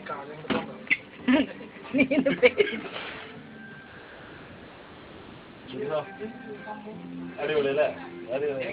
നീ ഇത് പേടി ഇതോ? അടിപൊളി അല്ലേ അടിപൊളി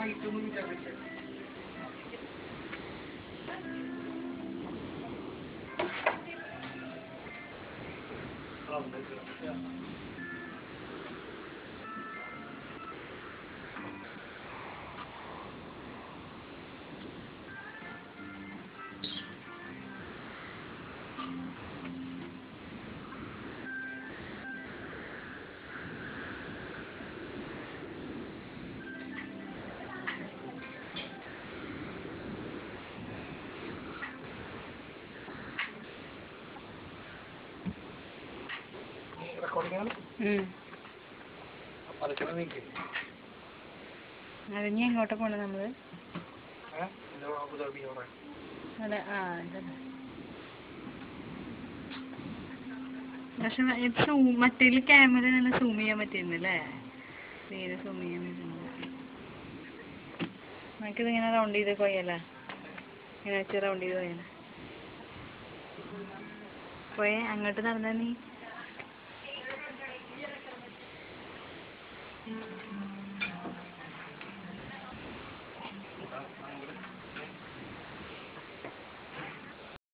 ഉം. അത് ഇനി എങ്ങോട്ടാ പോണേ നമ്മള് അതെ ആ ഇതല്ലേ പക്ഷെ ഇത് സൂ മറ്റേല് ക്യാമറ നല്ല സൂം ചെയ്യാൻ പറ്റുന്നല്ലേ തീരെ സൂം ചെയ്യാൻ പറ്റുന്നില്ല നമുക്കിത് ഇങ്ങനെ റൗണ്ട് ചെയ്ത് പോയല്ലേ ഇങ്ങനെ വെച്ച് റൗണ്ട് ചെയ്ത് പോയാലേ പോയേ അങ്ങോട്ട് നടന്നാ നീ